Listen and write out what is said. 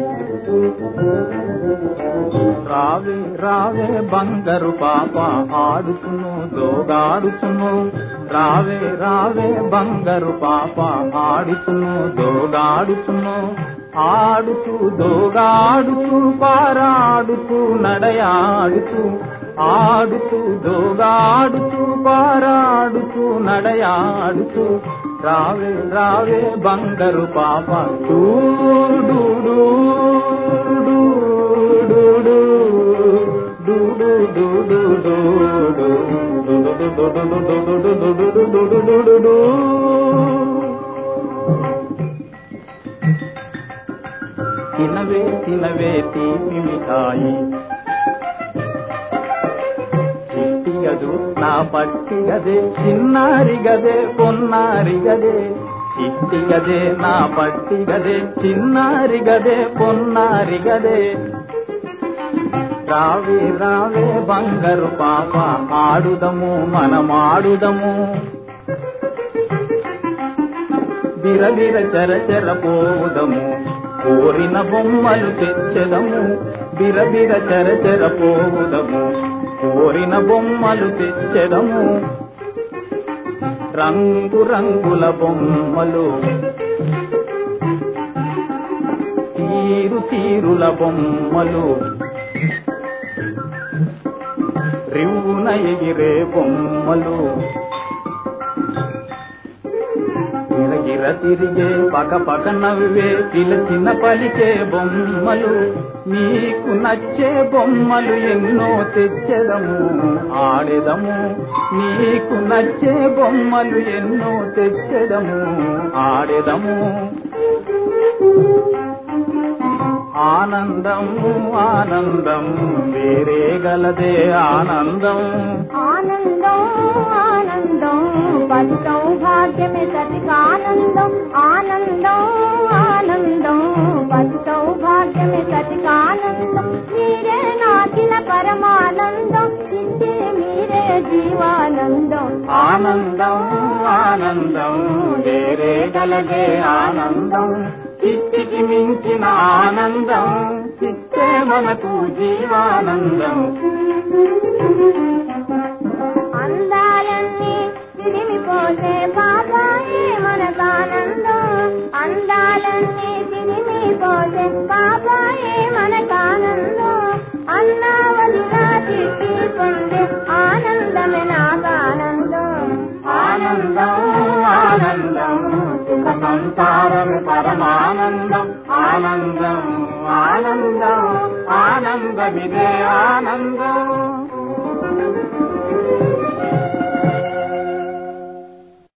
రావే రావే బంగారు పాప ఆడుతును దోగాడుతును రావే రావే బంగారు పాప ఆడుతును దోగాడుతును ఆడుతూ దోగాడుతూ పారాడుతూ నడయాడుతూ ఆడుతూ దోగాడుతూ పారాడుతూ నడయాడుతూ రావే రావే బంగారు పాప డూడు తినవే తినవే తీపి మిఠాయి చిట్టిగదు నా పట్టి గదే చిన్నారి గదే పొన్నారి గదే చిట్టి గదే నా పట్టి గదే చిన్నారి గదే పొన్నారి గదే రావే రావే బంగారు పాప ఆడుదము మనమాడుదము బిరబిర చెర చెర పోవుదము కోరిన బొమ్మలు తెచ్చదము బిరబిర చెర చెర పోవుదము కోరిన బొమ్మలు తెచ్చదము రంగు రంగుల బొమ్మలు తీరు తీరుల బొమ్మలు రివ్వున ఎగిరే బొమ్మలు గిరగిర తిరిగే పక పక నవ్వే పిలచిన పలికే బొమ్మలు నీకు నచ్చే బొమ్మలు ఎన్నో తెచ్చెదము ఆడెదము నీకు నచ్చే బొమ్మలు ఎన్నో తెచ్చెదము ఆడెదము ఆనందం ఆనందం వేరే గలదే ఆనందం ఆనందం ఆనందం పది సౌభాగ్యమే సతికానందం ఆనందం ఆనందం పది సౌభాగ్యమే సతికానందం మీరే నాకిల పరమానందం ఇచ్చే మీరే జీవానందం ఆనందం ఆనందం వేరే గలదే ఆనందం చిట్టికి మించిన ఆనందం చిట్టే మనకు జీవానందం అందాలన్నీ తిరిమిపోతే పాపాయే మనకానందం అందాలన్నీ తిరిమిపోతే పాపాయే మనకానందం అన్నా వదిలా తిట్టి పొందే ఆనందమే నాకానందం ఆనందం ఆనందం సుఖ సంసారమే పరమానందం ఆనందం ఆనందం ఆనందమిదే ఆనందం